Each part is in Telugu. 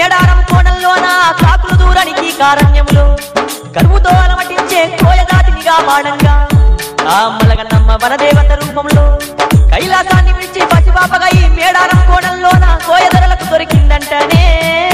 మేడారం కోణంలోన కాకులు దూరానికి కారణ్యములు కరువుతో అలమటించే కోయదాతినిగా వాడంగా ఆ మలగన్నమ్మ వనదేవత రూపంలో కైలాసాన్ని విడిచి పసిపాపగా ఈ మేడారం కోణంలోన కోయదొరలకు దొరికిందంటనే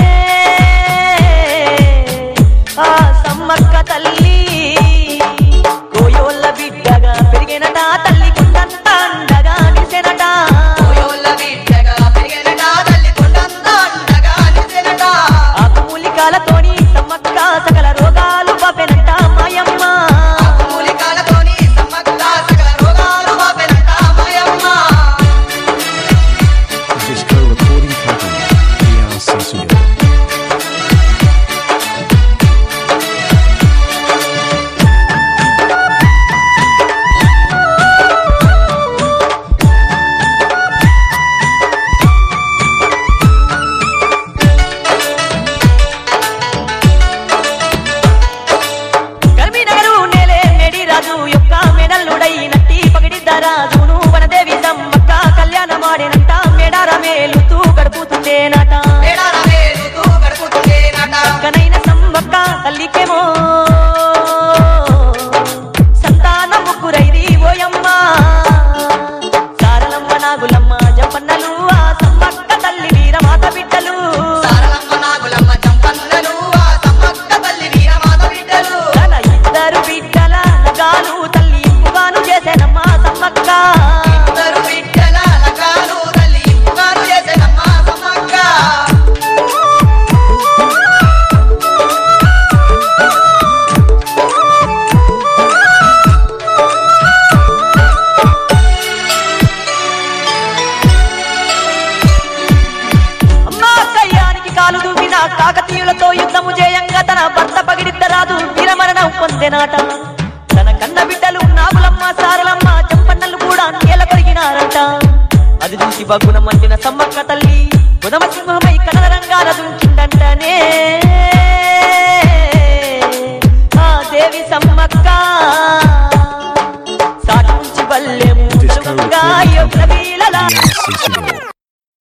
ఆ సమ్మక్క తల్లి కోయోళ్ళ బిడ్డగా పెరిగినట తల్లి కుండంత అండగా నిసెనట కోయోళ్ళ బిడ్డగా పెరిగినట, తల్లి కొండంత అండగా నిలిచెనట. ఆకుమూలికాలతోని సమ్మక్క సకల రోగాలు బాపెనంట మాయమ్మ మూలికాలతోని సమ్మక్క సకల రోగాలు బాపెనంట మాయమ్మ. Disco Recording Company, DRC Studio. కర్మినగరు నేలే మేడి రాజు యొక్క మెడల్లుడై నట్టి పగిడిద్ద రాజును వనదేవి సమ్మక్క కళ్యాణ మాడినంట మేడార మేలుతూ గడుపుతుండేనట మేడార వేలుతూ గడుపుతుండేనట. కనైన సమ్మక్క తల్లికేమో సంతాన ముగ్గురైది ఓయమ్మ సారలమ్మ నాగులమ్మ జపన్నలు ఆ సమ్మక్క తల్లి వీరమాత బిడ్డలు సారలమ్మ నాగులమ్మ చంపన్నలు, ఆ సమ్మక్క తల్లి వీరమాత బిడ్డలు. తన ఇద్దరు బిడ్డల నగాలు తల్లి ఇంపుగాను చేసేనమ్మ సమ్మక్క ఇద్దరు బిడ్డల లగాలు తల్లి ఇంపుగాను చేసెనమ్మ సమ్మక్క. అమ్మా కయ్యానికి కాలు దూవిన కాకతీయులతో యుద్ధము చేయంగా తన భర్త పగిడిద్దరాదు వీరమరణం పొందెనాట తన కన్న బిడ్డలు నాగులమ్మ సారలమ్మ చంపన్నలు కూడా నేల కొరిగినారట అది చూసి బగ్గున మండిన సమ్మక్క తల్లి